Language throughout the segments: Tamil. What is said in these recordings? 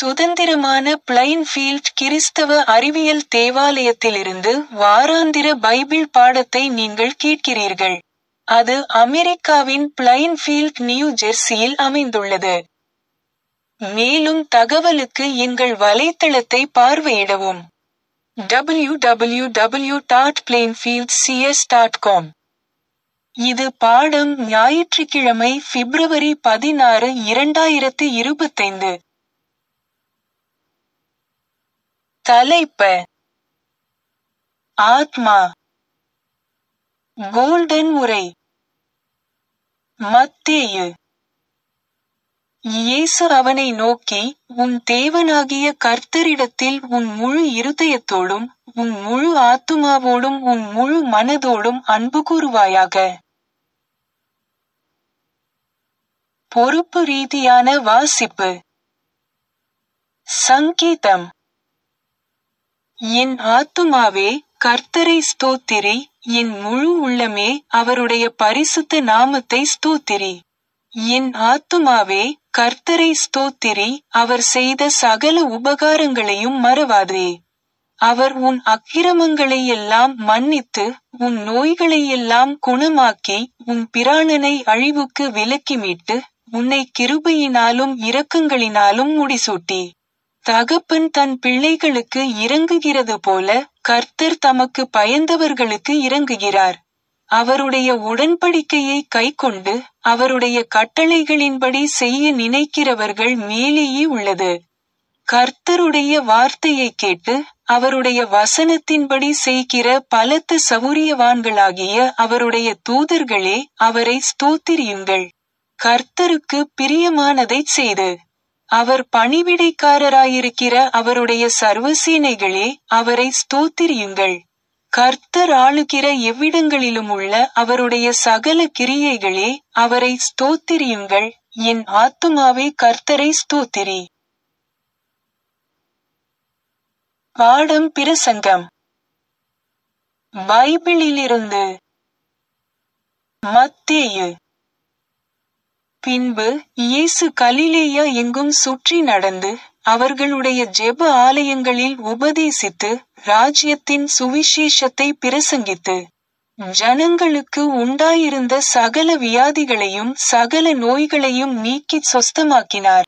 சுதந்திரமான பிளைன்ஃபீல்ட் கிறிஸ்தவ அறிவியல் தேவாலயத்திலிருந்து வாராந்திர பைபிள் பாடத்தை நீங்கள் கேட்கிறீர்கள். அது அமெரிக்காவின் பிளைன்ஃபீல்ட் நியூ ஜெர்சியில் அமைந்துள்ளது. மேலும் தகவலுக்கு எங்கள் வலைத்தளத்தை பார்வையிடவும். www.plainfieldcs.com இது பாடம் ஞாயிற்றுக்கிழமை பிப்ரவரி பதினாறு இரண்டாயிரத்து இருபத்தைந்து. தலைப்ப ஆத்மா கோல்டன் உரை மத்தேயு இயேசு அவனை நோக்கி உன் தேவனாகிய கர்த்தரிடத்தில் உன் முழு இருதயத்தோடும் உன் முழு ஆத்துமாவோடும் உன் முழு மனதோடும் அன்பு கூறுவாயாக. பொறுப்பு ரீதியான வாசிப்பு சங்கீதம் என் ஆத்துமாவே கர்த்தரை ஸ்தோத்திரி என் முழு உள்ளமே அவருடைய பரிசுத்த நாமத்தை ஸ்தோத்திரி. என் ஆத்துமாவே கர்த்தரை ஸ்தோத்திரி அவர் செய்த சகல உபகாரங்களையும் மறவாதே. அவர் உன் அக்கிரமங்களையெல்லாம் மன்னித்து உன் நோய்களையெல்லாம் குணமாக்கி உன் பிராணனை அழிவுக்கு விலக்கி மீட்டு உன்னை கிருபையினாலும் இரக்கங்களினாலும் முடிசூட்டி. தகப்பன் தன் பிள்ளைகளுக்கு இரங்குகிறது போல கர்த்தர் தமக்கு பயந்தவர்களுக்கு இரங்குகிறார். அவருடைய உடன்படிக்கையை கைக்கொண்டு அவருடைய கட்டளைகளின்படி செய்ய நினைக்கிறவர்கள் மேலேயே உள்ளது. கர்த்தருடைய வார்த்தையை கேட்டு அவருடைய வசனத்தின்படி செய்கிற பலத்த சவுரியவான்களாகிய அவருடைய தூதர்களே அவரை ஸ்தோத்திரியுங்கள். கர்த்தருக்கு பிரியமானதைச் செய்து அவர் பணிவிடைக்காரராயிருக்கிற அவருடைய சர்வசேனைகளே அவரை ஸ்தோத்திரியுங்கள். கர்த்தர் ஆளுகிற எவ்விடங்களிலுமுள்ள அவருடைய சகல கிரியைகளே அவரை ஸ்தோத்திரியுங்கள் என் ஆத்துமாவே கர்த்தரை ஸ்தோத்திரி. பாடம் பிரசங்கம் பைபிளிலிருந்து மத்தேயு பின்பு இயேசு கலிலேயா எங்கும் சுற்றி நடந்து அவர்களுடைய ஜெப ஆலயங்களில் உபதேசித்து ராஜ்யத்தின் சுவிசேஷத்தை பிரசங்கித்து ஜனங்களுக்கு உண்டாயிருந்த சகல வியாதிகளையும் சகல நோய்களையும் நீக்கிச் சொஸ்தமாக்கினார்.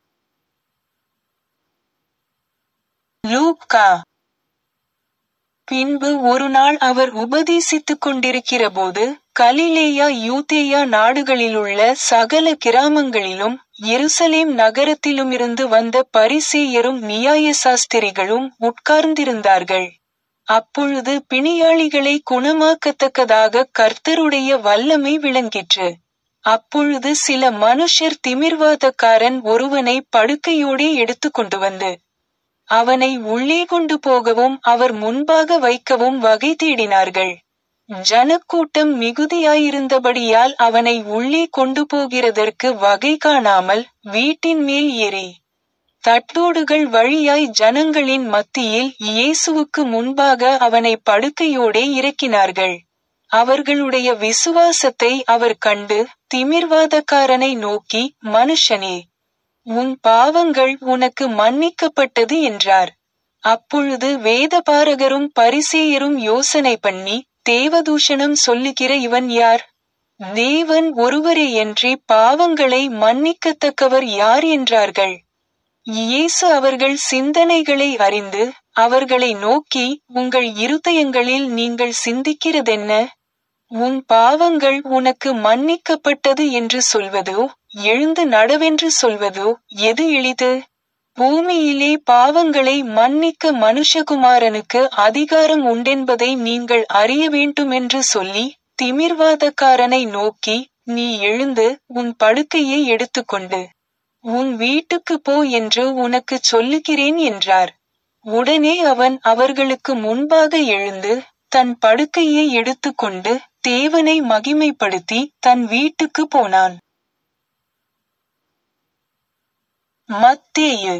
லூக்கா பின்பு ஒருநாள் அவர் உபதேசித்துக் கொண்டிருக்கிறபோது கலிலேயா யூதேயா நாடுகளிலுள்ள சகல கிராமங்களிலும் எருசலேம் நகரத்திலுமிருந்து வந்த பரிசேயரும் நியாயசாஸ்திரிகளும் உட்கார்ந்திருந்தார்கள். அப்பொழுது பிணியாளிகளை குணமாக்கத்தக்கதாக கர்த்தருடைய வல்லமை விளங்கிற்று. அப்பொழுது சில மனுஷர் திமிர்வாதக்காரன் ஒருவனை படுக்கையோடே எடுத்துக்கொண்டு வந்து அவனை உள்ளே கொண்டு போகவும் அவர் முன்பாக வைக்கவும் வகை தேடினார்கள். ஜனக்கூட்டம் மிகுதியாயிருந்தபடியால் அவனை உள்ளே கொண்டு போகிறதற்கு வகை காணாமல் வீட்டின் மேல் ஏறி தட்டோடுகள் வழியாய் ஜனங்களின் மத்தியில் இயேசுவுக்கு முன்பாக அவனை படுக்கையோடே இறக்கினார்கள். அவர்களுடைய விசுவாசத்தை அவர் கண்டு திமிர்வாதக்காரனை நோக்கி மனுஷனே உன் பாவங்கள் உனக்கு மன்னிக்கப்பட்டது என்றார். அப்பொழுது வேதபாரகரும் பரிசேயரும் யோசனை பண்ணி தேவதூஷணம் சொல்லுகிற இவன் யார்? தேவன் ஒருவரேயன்றி பாவங்களை மன்னிக்கத்தக்கவர் யார் என்றார்கள். இயேசு அவர்கள் சிந்தனைகளை அறிந்து அவர்களை நோக்கி உங்கள் இருதயங்களில் நீங்கள் சிந்திக்கிறதென்ன? உன் பாவங்கள் உனக்கு மன்னிக்கப்பட்டது என்று சொல்வதோ எழுந்து நடவென்று சொல்வதோ எது எளிது? பூமியிலே பாவங்களை மன்னிக்க மனுஷகுமாரனுக்கு அதிகாரம் உண்டென்பதை நீங்கள் அறிய வேண்டுமென்று சொல்லி திமிர்வாதக்காரனை நோக்கி நீ எழுந்து உன் படுக்கையை எடுத்துக்கொண்டு உன் வீட்டுக்குப் போ என்று உனக்குச் சொல்லுகிறேன் என்றார். உடனே அவன் அவர்களுக்கு முன்பாக எழுந்து தன் படுக்கையை எடுத்துக்கொண்டு தேவனை மகிமைப்படுத்தி தன் வீட்டுக்குப் போனான். மத்தேயு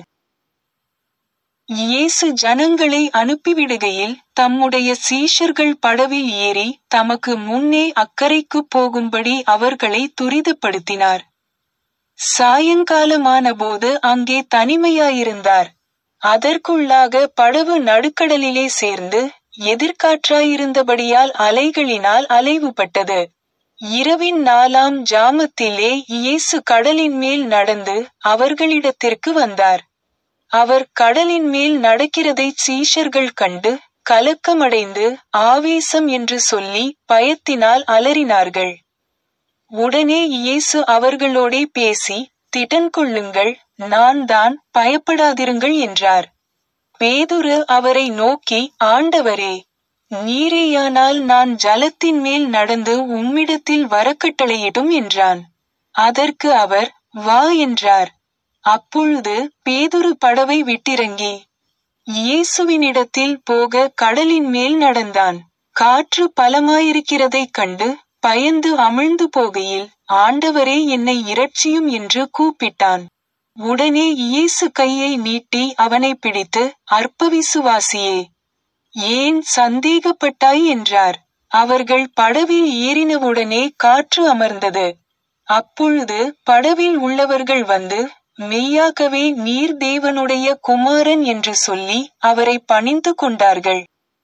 இயேசு ஜனங்களை அனுப்பிவிடுகையில் தம்முடைய சீஷர்கள் படவில் ஏறி தமக்கு முன்னே அக்கரைக்குப் போகும்படி அவர்களை துரிதப்படுத்தினார். சாயங்காலமானபோது அங்கே தனிமையாயிருந்தார். அதற்குள்ளாக படவு நடுக்கடலிலே சேர்ந்து எதிர்காற்றாயிருந்தபடியால் அலைகளினால் அலைவுபட்டது இரவின் நாலாம் ஜாமத்திலே இயேசு கடலின் மேல் நடந்து அவர்களிடத்திற்கு வந்தார் அவர் கடலின் மேல் நடக்கிறதைச் சீஷர்கள் கண்டு கலக்கமடைந்து ஆவேசம் என்று சொல்லி பயத்தினால் அலறினார்கள் உடனே இயேசு அவர்களோடே பேசி திடன் கொள்ளுங்கள் நான் தான் பயப்படாதிருங்கள் என்றார் பேதுரு அவரை நோக்கி ஆண்டவரே நீரேயானால் நான் ஜலத்தின் மேல் நடந்து உம்மிடத்தில் வரக்கட்டளையிடும் என்றான் அதற்கு அவர் வா என்றார் அப்பொழுது பேதுரு படவை விட்டிறங்கி இயேசுவினிடத்தில் போக கடலின் மேல் நடந்தான் காற்று பலமாயிருக்கிறதைக் கண்டு பயந்து அமிழ்ந்து போகையில் ஆண்டவரே என்னை இரட்சியும் என்று கூப்பிட்டான் உடனே இயேசு கையை நீட்டி அவனை பிடித்து அற்பவிசுவாசியே ஏன் சந்தேகப்பட்டாய் என்றார் அவர்கள் படவில் ஏறினவுடனே காற்று அமர்ந்தது அப்பொழுது படவில் உள்ளவர்கள் வந்து மெய்யாகவே நீர் தேவனுடைய குமாரன் என்று சொல்லி அவரை பணிந்து கொண்டார்கள்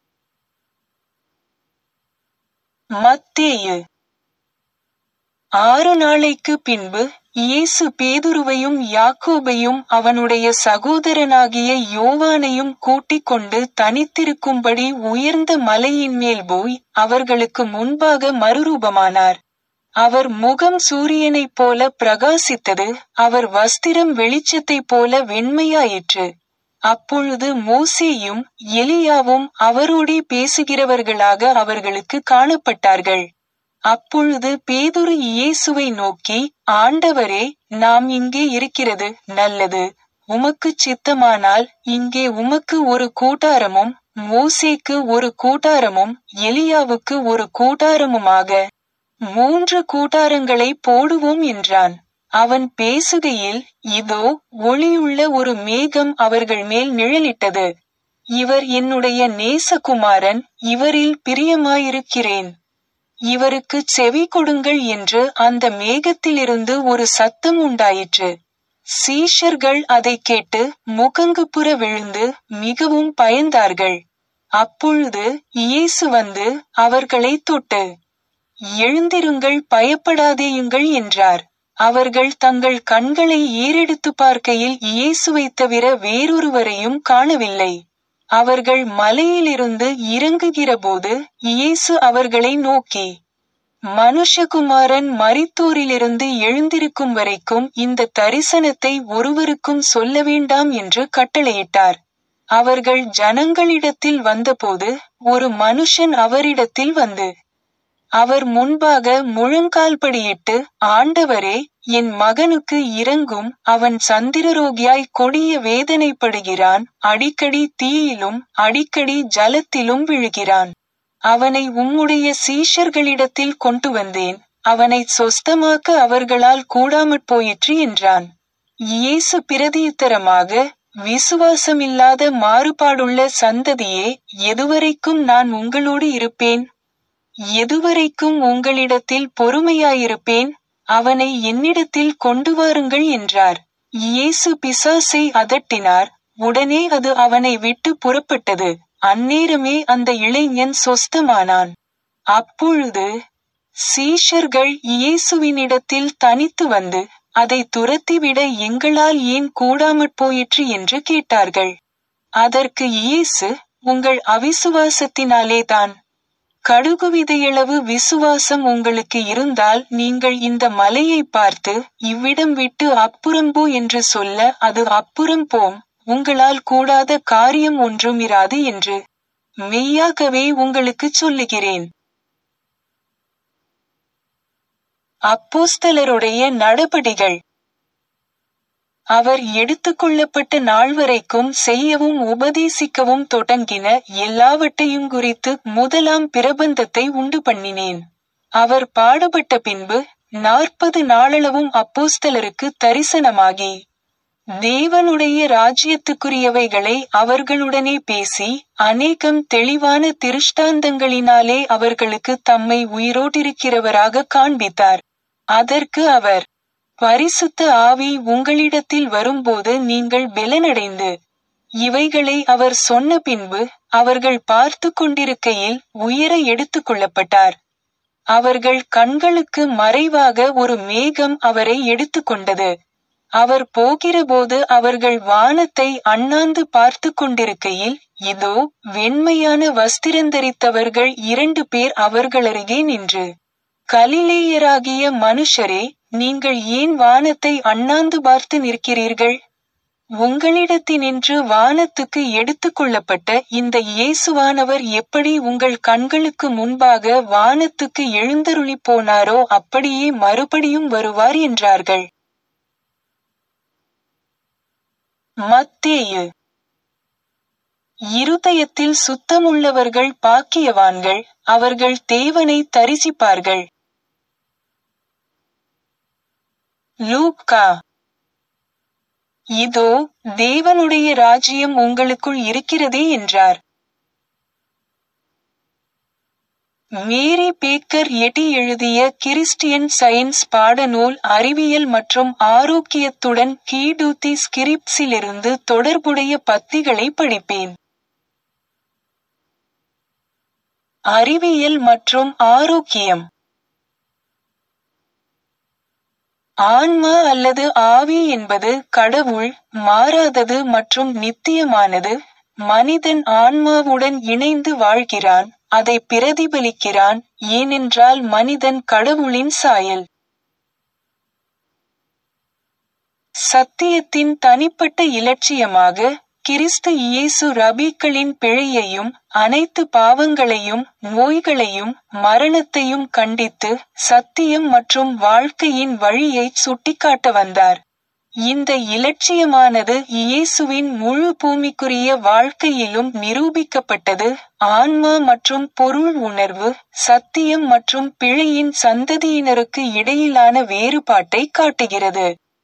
மத்தேயு ஆறு நாளைக்கு பின்பு இயேசு பேதுருவையும் யாக்கோபையும் அவனுடைய சகோதரனாகிய யோவானையும் கூட்டிக் கொண்டு தனித்திருக்கும்படி உயர்ந்த மலையின் மேல் போய் அவர்களுக்கு முன்பாக மறுரூபமானார் அவர் முகம் சூரியனைப் போல பிரகாசித்தது அவர் வஸ்திரம் வெளிச்சத்தைப் போல வெண்மையாயிற்று அப்பொழுது மோசேயும் எலியாவும் அவரோடே பேசுகிறவர்களாக அவர்களுக்கு காணப்பட்டார்கள் அப்பொழுது பேதுரு இயேசுவை நோக்கி ஆண்டவரே நாம் இங்கே இருக்கிறது நல்லது உமக்குச் சித்தமானால் இங்கே உமக்கு ஒரு கூட்டாரமும் மோசேக்கு ஒரு கூட்டாரமும் எலியாவுக்கு ஒரு கூட்டாரமுமாக மூன்று கூட்டாரங்களை போடுவோம் என்றான் அவன் பேசுகையில் இதோ ஒளியுள்ள ஒரு மேகம் அவர்கள் மேல் நிழலிட்டது இவர் என்னுடைய நேசகுமாரன் இவரில் பிரியமாயிருக்கிறேன் இவருக்கு செவி கொடுங்கள் என்று அந்த மேகத்திலிருந்து ஒரு சத்தம் உண்டாயிற்று சீஷர்கள் அதை கேட்டு முகங்குப்புற விழுந்து மிகவும் பயந்தார்கள் அப்பொழுது இயேசு வந்து அவர்களை தொட்டு எழுந்திருங்கள் பயப்படாதேயுங்கள் என்றார் அவர்கள் தங்கள் கண்களை ஏறெடுத்து பார்க்கையில் இயேசுவைத் தவிர வேறொருவரையும் காணவில்லை அவர்கள் மலையிலிருந்து இறங்குகிறபோது இயேசு அவர்களை நோக்கி மனுஷகுமாரன் மரித்தோரிலிருந்து எழுந்திருக்கும் வரைக்கும் இந்த தரிசனத்தை ஒருவருக்கும் சொல்ல வேண்டாம் என்று கட்டளையிட்டார் அவர்கள் ஜனங்களிடத்தில் வந்தபோது ஒரு மனுஷன் அவரிடத்தில் வந்து அவர் முன்பாக முழங்கால்படியிட்டு ஆண்டவரே என் மகனுக்கு இறங்கும் அவன் சந்திரரோகியாய் கொடிய வேதனைப்படுகிறான் அடிக்கடி தீயிலும் அடிக்கடி ஜலத்திலும் விழுகிறான் அவனை உம்முடைய சீஷர்களிடத்தில் கொண்டு வந்தேன் அவனை சொஸ்தமாக்க அவர்களால் கூடாமற் போயிற்று என்றான் இயேசு பிரதியுத்தரமாக விசுவாசமில்லாத மாறுபாடுள்ள சந்ததியே எதுவரைக்கும் நான் உங்களோடு இருப்பேன் எதுவரைக்கும் உங்களிடத்தில் பொறுமையாயிருப்பேன் அவனை என்னிடத்தில் கொண்டு வாருங்கள் என்றார் இயேசு பிசாசை அதட்டினார் உடனே அது அவனை விட்டு புறப்பட்டது அந்நேரமே அந்த இளைஞன் சொஸ்தமானான் அப்பொழுது சீஷர்கள் இயேசுவினிடத்தில் தனித்து வந்து அதை துரத்திவிட எங்களால் ஏன் கூடாமற் போயிற்று என்று கேட்டார்கள் அதற்கு இயேசு உங்கள் அவிசுவாசத்தினாலேதான் கடுகு விதையளவு விசுவாசம் உங்களுக்கு இருந்தால் நீங்கள் இந்த மலையை பார்த்து இவ்விடம் விட்டு அப்புறம் போ என்று சொல்ல அது அப்புறம் போம் உங்களால் கூடாத காரியம் ஒன்றும் இராது என்று மெய்யாகவே உங்களுக்குச் சொல்லுகிறேன் அப்போஸ்தலருடைய நடபடிகள் அவர் எடுத்துக்கொள்ளப்பட்ட நாள் வரைக்கும் செய்யவும் உபதேசிக்கவும் தொடங்கின எல்லாவற்றையும் குறித்து முதலாம் பிரபந்தத்தை உண்டு பண்ணினேன் அவர் பாடுபட்ட பின்பு நாற்பது நாளளவும் அப்போஸ்தலருக்கு தரிசனமாகி தேவனுடைய ராஜ்யத்துக்குரியவைகளை அவர்களுடனே பேசி அநேகம் தெளிவான திருஷ்டாந்தங்களினாலே அவர்களுக்கு தம்மை உயிரோட்டிருக்கிறவராக காண்பித்தார் அதற்கு அவர் பரிசுத்த ஆவி உங்களிடத்தில் வரும்போது நீங்கள் பெலனடைந்து இவைகளை அவர் சொன்ன பின்பு அவர்கள் பார்த்து கொண்டிருக்கையில் உயர எடுத்துக் கொள்ளப்பட்டார் அவர்கள் கண்களுக்கு மறைவாக ஒரு மேகம் அவரை எடுத்துக்கொண்டது அவர் போகிறபோது அவர்கள் வானத்தை அண்ணாந்து பார்த்து கொண்டிருக்கையில் இதோ வெண்மையான வஸ்திரந்தரித்தவர்கள் இரண்டு பேர் அவர்களருகே நின்று கலிலேயராகிய மனுஷரே நீங்கள் ஏன் வானத்தை அண்ணாந்து பார்த்து நிற்கிறீர்கள் உங்களிடத்தினின்று வானத்துக்கு எடுத்துக் கொள்ளப்பட்ட இந்த இயேசுவானவர் எப்படி உங்கள் கண்களுக்கு முன்பாக வானத்துக்கு எழுந்தருளி போனாரோ அப்படியே மறுபடியும் வருவார் என்றார்கள் மத்தேயு இருதயத்தில் சுத்தமுள்ளவர்கள் பாக்கியவான்கள் அவர்கள் தேவனை தரிசிப்பார்கள் லூக்கா இதோ தேவனுடைய ராஜ்யம் உங்களுக்குள் இருக்கிறதே என்றார் மேரி பேக்கர் எட்டி எழுதிய கிறிஸ்டியன் சயின்ஸ் பாடநூல் அறிவியல் மற்றும் ஆரோக்கியத்துடன் கீடூத்தி ஸ்கிரிப்ஸிலிருந்து தொடர்புடைய பத்திகளை படிப்பேன் அறிவியல் மற்றும் ஆரோக்கியம் ஆன்மா அல்லது ஆவி என்பது கடவுள் மாறாதது மற்றும் நித்தியமானது மனிதன் ஆன்மாவுடன் இணைந்து வாழ்கிறான் அதை பிரதிபலிக்கிறான் ஏனென்றால் மனிதன் கடவுளின் சாயல் சத்தியத்தின் தனிப்பட்ட இலட்சியமாக கிறிஸ்து இயேசு ரபிக்களின் பிழையையும் அனைத்து பாவங்களையும் நோய்களையும் மரணத்தையும் கண்டித்து சத்தியம் மற்றும் வாழ்க்கையின் வழியை சுட்டிக்காட்ட வந்தார் இந்த இலட்சியமானது இயேசுவின் முழு பூமிக்குரிய வாழ்க்கையிலும் நிரூபிக்கப்பட்டது ஆன்மா மற்றும் பொருள் உணர்வு சத்தியம் மற்றும் பிழையின் சந்ததியினருக்கு இடையிலான வேறுபாட்டை காட்டுகிறது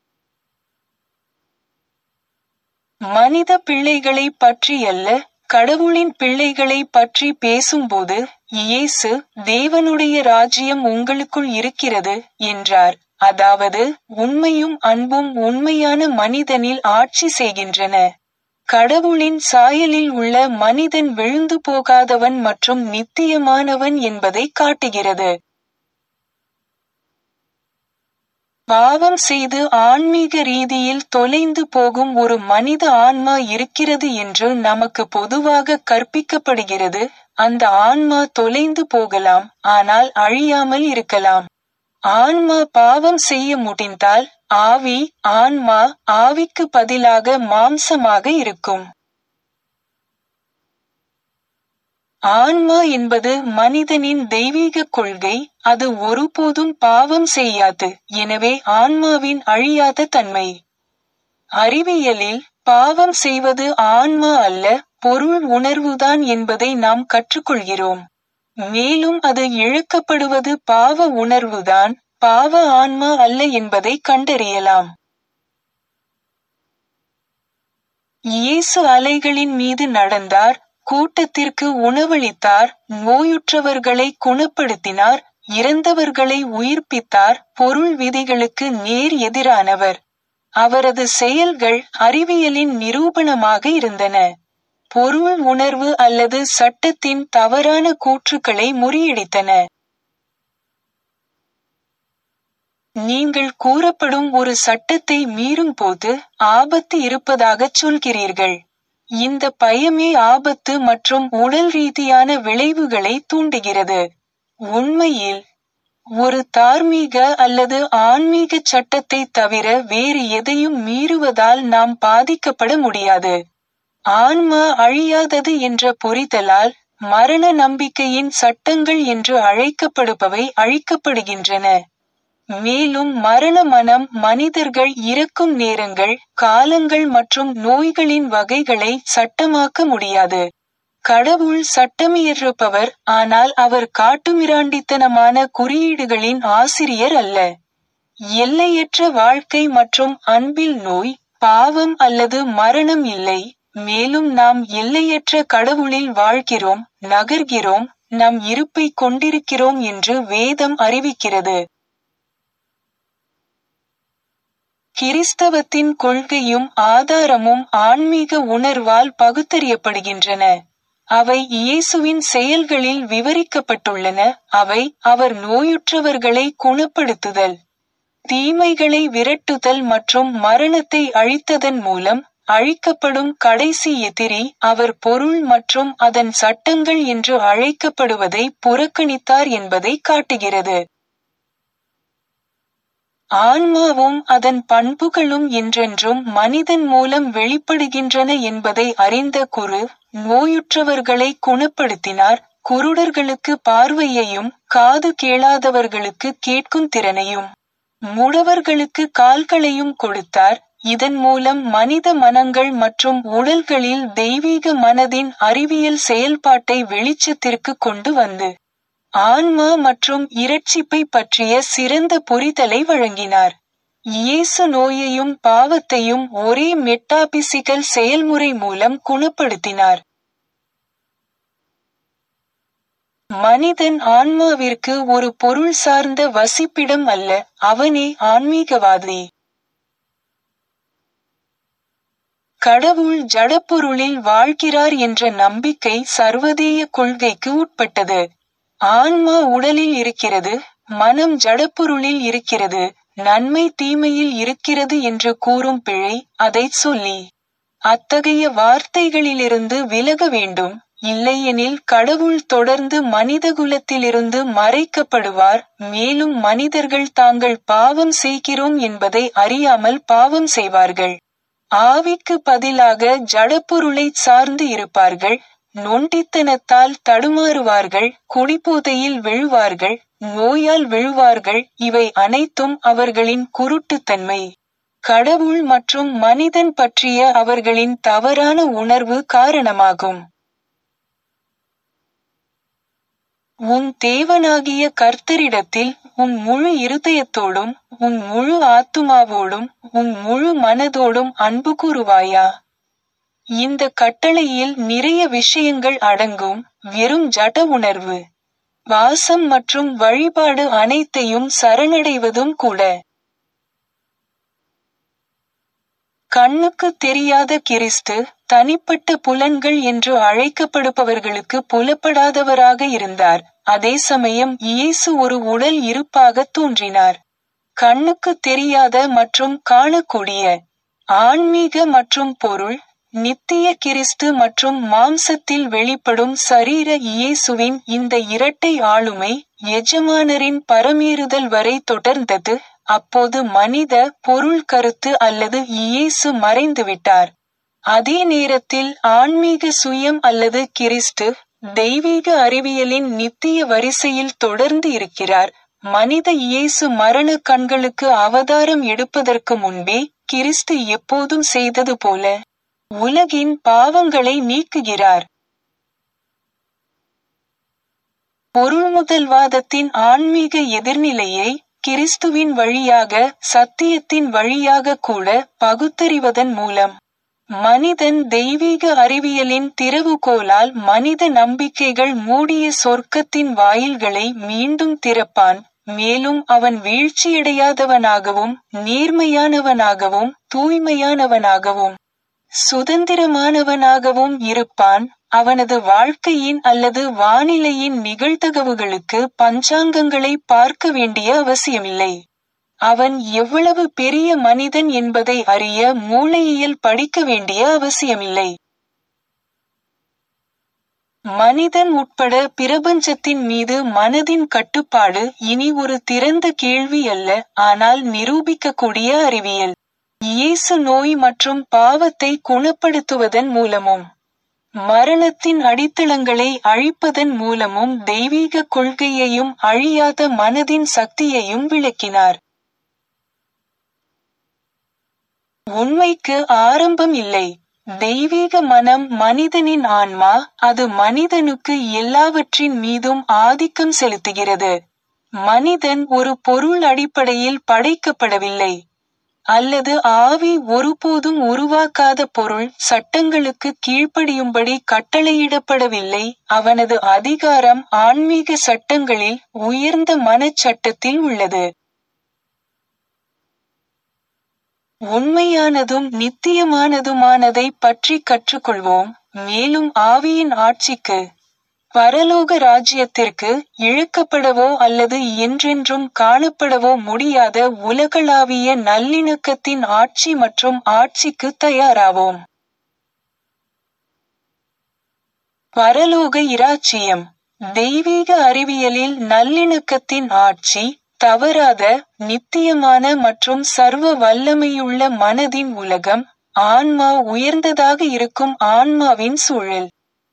மனித பிள்ளைகளை பற்றியல்ல கடவுளின் பிள்ளைகளை பற்றி பேசும்போது இயேசு தேவனுடைய ராஜ்யம் உங்களுக்குள் இருக்கிறது என்றார் அதாவது உண்மையும் அன்பும் உண்மையான மனிதனில் ஆட்சி செய்கின்றன கடவுளின் சாயலில் உள்ள மனிதன் விழுந்து போகாதவன் மற்றும் நித்தியமானவன் என்பதை காட்டுகிறது பாவம் செய்து ஆன்மீக ரீதியில் தொலைந்து போகும் ஒரு மனித ஆன்மா இருக்கிறது என்று நமக்கு பொதுவாக கற்பிக்கப்படுகிறது அந்த ஆன்மா தொலைந்து போகலாம் ஆனால் அழியாமல் இருக்கலாம் ஆன்மா பாவம் செய்ய முடிந்தால் ஆவி ஆன்மா ஆவிக்கு பதிலாக மாம்சமாக இருக்கும் ஆன்மா என்பது மனிதனின் தெய்வீக கொள்கை அது ஒருபோதும் பாவம் செய்யாது எனவே ஆன்மாவின் அழியாத தன்மை அறிவியலில் பாவம் செய்வது ஆன்மா அல்ல பொருள் உணர்வுதான் என்பதை நாம் கற்றுக்கொள்கிறோம் மேலும் அது இழக்கப்படுவது பாவ உணர்வுதான் பாவ ஆன்மா அல்ல என்பதை கண்டறியலாம் இயேசு அலைகளின் மீது நடந்தார் கூட்டத்திற்கு உணவளித்தார் நோயுற்றவர்களை குணப்படுத்தினார் இறந்தவர்களை உயிர்ப்பித்தார் பொருள் விதிகளுக்கு நேர் எதிரானவர் அவரது செயல்கள் அறிவியலின் நிரூபணமாக இருந்தன பொருள் உணர்வு அல்லது சட்டத்தின் தவறான கூற்றுக்களை முறியடித்தன நீங்கள் கூறப்படும் ஒரு சட்டத்தை மீறும் போது ஆபத்து இருப்பதாகச் சொல்கிறீர்கள் இந்த பயமே ஆபத்து மற்றும் உடல் ரீதியான விளைவுகளை தூண்டுகிறது உண்மையில் ஒரு தார்மீக அல்லது ஆன்மீக சட்டத்தை தவிர வேறு எதையும் மீறுவதால் நாம் பாதிக்கப்பட முடியாது ஆன்மா அழியாதது என்ற புரிதலால் மரண நம்பிக்கையின் சட்டங்கள் என்று அழைக்கப்படுபவை அழிக்கப்படுகின்றன மேலும் மரண மனம் மனிதர்கள் இறக்கும் நேரங்கள் காலங்கள் மற்றும் நோய்களின் வகைகளை சட்டமாக்க முடியாது கடவுள் சட்டமியற்றுப்பவர் ஆனால் அவர் காட்டுமிராண்டித்தனமான குறியீடுகளின் ஆசிரியர் அல்ல எல்லையற்ற வாழ்க்கை மற்றும் அன்பில் நோய் பாவம் அல்லது மரணம் இல்லை மேலும் நாம் எல்லையற்ற கடவுளில் வாழ்கிறோம் நகர்கிறோம் நம் இருப்பை கொண்டிருக்கிறோம் என்று வேதம் அறிவிக்கிறது கிறிஸ்தவத்தின் கொள்கையும் ஆதாரமும் ஆன்மீக உணர்வால் பகுத்தறியப்படுகின்றன அவை இயேசுவின் செயல்களில் விவரிக்கப்பட்டுள்ளன அவை அவர் நோயுற்றவர்களை குணப்படுத்துதல் தீமைகளை விரட்டுதல் மற்றும் மரணத்தை அழித்ததன் மூலம் அழிக்கப்படும் கடைசி எதிரி அவர் பொருள் மற்றும் அதன் சட்டங்கள் என்று அழைக்கப்படுவதை புறக்கணித்தார் என்பதை காட்டுகிறது ஆன்மாவும் அதன் பண்புகளும் என்றென்றும் மனிதன் மூலம் வெளிப்படுகின்றன என்பதை அறிந்த குரு நோயுற்றவர்களை குணப்படுத்தினார் குருடர்களுக்கு பார்வையையும் காது கேளாதவர்களுக்கு கேட்கும் திறனையும் முடவர்களுக்கு கால்களையும் கொடுத்தார் இதன் மூலம் மனித மனங்கள் மற்றும் உடல்களில் தெய்வீக மனதின் அறிவியல் செயல்பாட்டை வெளிச்சத்திற்கு கொண்டு வந்து ஆன்மா மற்றும் இரட்சிப்பை பற்றிய சிறந்த புரிதலை வழங்கினார் இயேசு நோயையும் பாவத்தையும் ஒரே மெட்டாபிசிக்கல் செயல்முறை மூலம் குணப்படுத்தினார் மனிதன் ஆன்மாவிற்கு ஒரு பொருள் சார்ந்த வசிப்பிடம் அல்ல அவனே ஆன்மீகவாதி கடவுள் ஜடப்பொருளில் வாழ்கிறார் என்ற நம்பிக்கை சர்வதேய கொள்கைக்கு உட்பட்டது ஆன்மா உடலில் இருக்கிறது மனம் ஜடப்பொருளில் இருக்கிறது நன்மை தீமையில் இருக்கிறது என்று கூறும் பிழை அதைச் சொல்லி அத்தகைய வார்த்தைகளிலிருந்து விலக வேண்டும் இல்லையெனில் கடவுள் தொடர்ந்து மனிதகுலத்திலிருந்து மறைக்கப்படுவார் மேலும் மனிதர்கள் தாங்கள் பாவம் செய்கிறோம் என்பதை அறியாமல் பாவம் செய்வார்கள் ஆவிக்கு பதிலாக ஜடப்பொருளைச் சார்ந்து இருப்பார்கள் நொண்டித்தனத்தால் தடுமாறுவார்கள் குடிபோதையில் விழுவார்கள் நோயால் விழுவார்கள் இவை அனைத்தும் அவர்களின் குருட்டுத்தன்மை கடவுள் மற்றும் மனிதன் பற்றிய அவர்களின் தவறான உணர்வு காரணமாகும் உன் தேவனாகிய கர்த்தரிடத்தில் உன் முழு இருதயத்தோடும் உன் முழு ஆத்துமாவோடும் உன் முழு மனதோடும் அன்பு கூறுவாயா இந்த கட்டளையில் நிறைய விஷயங்கள் அடங்கும் வெறும் ஜட உணர்வு வாசம் மற்றும் வழிபாடு அனைத்தையும் சரணடைவதும் கூட கண்ணுக்கு தெரியாத கிறிஸ்து தனிப்பட்ட புலன்கள் என்று அழைக்கப்படுபவர்களுக்கு புலப்படாதவராக இருந்தார் அதே சமயம் இயேசு ஒரு உடல் இருப்பாக தோன்றினார் கண்ணுக்கு தெரியாத மற்றும் காணக்கூடிய ஆன்மீக மற்றும் பொருள் நித்திய கிறிஸ்து மற்றும் மாம்சத்தில் வெளிப்படும் சரீர இயேசுவின் இந்த இரட்டை ஆளுமை எஜமானரின் பரமேறுதல் வரை தொடர்ந்தது அப்போது மனித பொருள் கருத்து அல்லது இயேசு மறைந்துவிட்டார் அதே நேரத்தில் ஆன்மீக சுயம் அல்லது கிறிஸ்து தெய்வீக அறிவியலின் நித்திய வரிசையில் தொடர்ந்து இருக்கிறார் மனித இயேசு மரண கண்களுக்கு அவதாரம் எடுப்பதற்கு முன்பே கிறிஸ்து எப்போதும் செய்தது போல உலகின் பாவங்களை நீக்குகிறார் பொருள்முதல்வாதத்தின் ஆன்மீக எதிர்நிலையை கிறிஸ்துவின் வழியாக சத்தியத்தின் வழியாக கூட பகுத்தறிவதன் மூலம் மனிதன் தெய்வீக அறிவியலின் திறவுகோலால் மனித நம்பிக்கைகள் மூடிய சொர்க்கத்தின் வாயில்களை மீண்டும் திறப்பான் மேலும் அவன் வீழ்ச்சியடையாதவனாகவும் நேர்மையானவனாகவும் தூய்மையானவனாகவும் சுதந்திரமானவனாகவும் இருப்பான் அவனது வாழ்க்கையின் அல்லது வானிலையின் நிகழ்தகவுகளுக்கு பஞ்சாங்கங்களை பார்க்க வேண்டிய அவசியமில்லை அவன் எவ்வளவு பெரிய மனிதன் என்பதை அறிய மூளையியல் படிக்க வேண்டிய அவசியமில்லை மனிதன் உட்பட பிரபஞ்சத்தின் மீது மனதின் கட்டுப்பாடு இனி ஒரு திறந்த கேள்வி அல்ல ஆனால் நிரூபிக்கக்கூடிய அறிவியல் இயேசு நோய் மற்றும் பாவத்தை குணப்படுத்துவதன் மூலமும் மரணத்தின் அடித்தளங்களை அழிப்பதன் மூலமும் தெய்வீக கொள்கையையும் அழியாத மனதின் சக்தியையும் விளக்கினார் உண்மைக்கு ஆரம்பம் இல்லை தெய்வீக மனம் மனிதனின் ஆன்மா அது மனிதனுக்கு எல்லாவற்றின் மீதும் ஆதிக்கம் செலுத்துகிறது மனிதன் ஒரு பொருள் அடிப்படையில் படைக்கப்படவில்லை அல்லது ஆவி ஒருபோதும் உருவாக்காத பொருள் சட்டங்களுக்கு கீழ்ப்படியும்படி கட்டளையிடப்படவில்லை அவனது அதிகாரம் ஆன்மீக சட்டங்களில் உயர்ந்த மனச்சட்டத்தில் உள்ளது உண்மையானதும் நித்தியமானதுமானதை பற்றி கற்றுக்கொள்வோம் மேலும் ஆவியின் ஆட்சிக்கு பரலோக ராஜ்யத்திற்கு இழுக்கப்படவோ அல்லது என்றென்றும் காணப்படவோ முடியாத உலகளாவிய நல்லிணக்கத்தின் ஆட்சி மற்றும் ஆட்சிக்கு தயாராவோம் பரலோக இராச்சியம் தெய்வீக அறிவியலில் நல்லிணக்கத்தின் ஆட்சி தவறாத நித்தியமான மற்றும் சர்வ வல்லமையுள்ள மனதின் உலகம் ஆன்மா உயர்ந்ததாக இருக்கும் ஆன்மாவின் சூழல்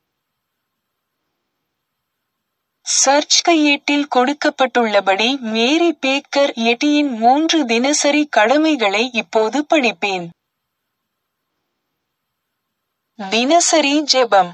சர்ச் கையேட்டில் கொடுக்கப்பட்டுள்ளபடி மேரி பேக்கர் எட்டியின் மூன்று தினசரி கடமைகளை இப்போது படிப்பேன் தினசரி ஜெபம்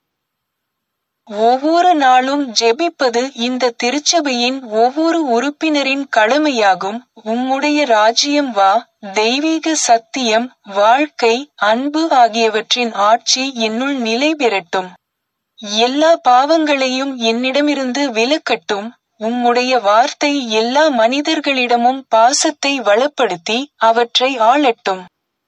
ஒவ்வொரு நாளும் ஜெபிப்பது இந்த திருச்சபையின் ஒவ்வொரு உறுப்பினரின் கடமையாகும் உம்முடைய ராஜ்யம் வா தெய்வீக சத்தியம் வாழ்க்கை அன்பு ஆகியவற்றின் ஆட்சி என்னுள் நிலை பெறட்டும் எல்லா பாவங்களையும் என்னிடமிருந்து விலக்கட்டும் உம்முடைய வார்த்தை எல்லா மனிதர்களிடமும் பாசத்தை வளப்படுத்தி அவற்றை ஆளட்டும்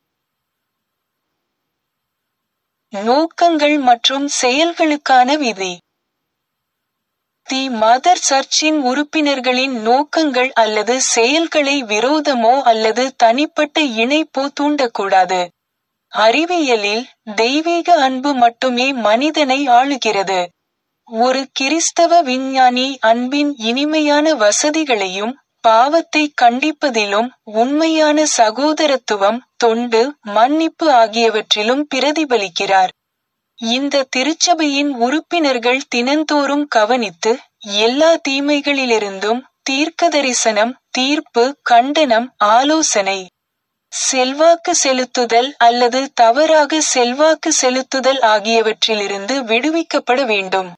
நோக்கங்கள் மற்றும் செயல்களுக்கான விதி தி மதர் சர்ச்சின் உறுப்பினர்களின் நோக்கங்கள் அல்லது செயல்களை விரோதமோ அல்லது தனிப்பட்ட இணைப்போ தூண்டக்கூடாது அறிவியலில் தெய்வீக அன்பு மட்டுமே மனிதனை ஆளுகிறது ஒரு கிறிஸ்தவ விஞ்ஞானி அன்பின் இனிமையான வசதிகளையும் பாவத்தை கண்டிப்பதிலும் உண்மையான சகோதரத்துவம் தொண்டு மன்னிப்பு ஆகியவற்றிலும் பிரதிபலிக்கிறார் இந்த திருச்சபையின் உறுப்பினர்கள் தினந்தோறும் கவனித்து எல்லா தீமைகளிலிருந்தும் தீர்க்கதரிசனம் தீர்ப்பு கண்டனம் ஆலோசனை செல்வாக்கு செலுத்துதல் அல்லது தவறாக செல்வாக்கு செலுத்துதல் ஆகியவற்றிலிருந்து விடுவிக்கப்பட வேண்டும்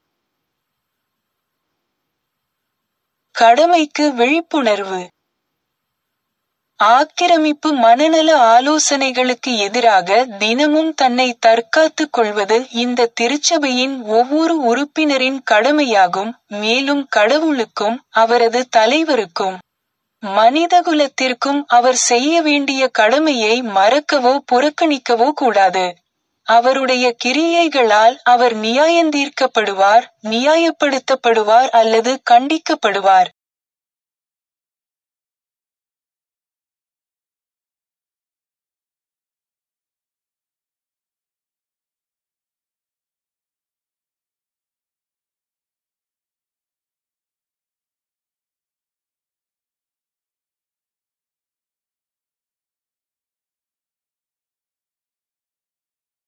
கடமைக்கு விழிப்புணர்வு ஆக்கிரமிப்பு மனநல ஆலோசனைகளுக்கு எதிராக தினமும் தன்னை தற்காத்துக் கொள்வது இந்த திருச்சபையின் ஒவ்வொரு உறுப்பினரின் கடமையாகும் மேலும் கடவுளுக்கும் அவரது தலைவருக்கும் மனிதகுலத்திற்கும் அவர் செய்ய வேண்டிய கடமையை மறக்கவோ புறக்கணிக்கவோ கூடாது அவருடைய கிரியைகளால் அவர் நியாயந்தீர்க்கப்படுவார் நியாயப்படுத்தப்படுவார் அல்லது கண்டிக்கப்படுவார்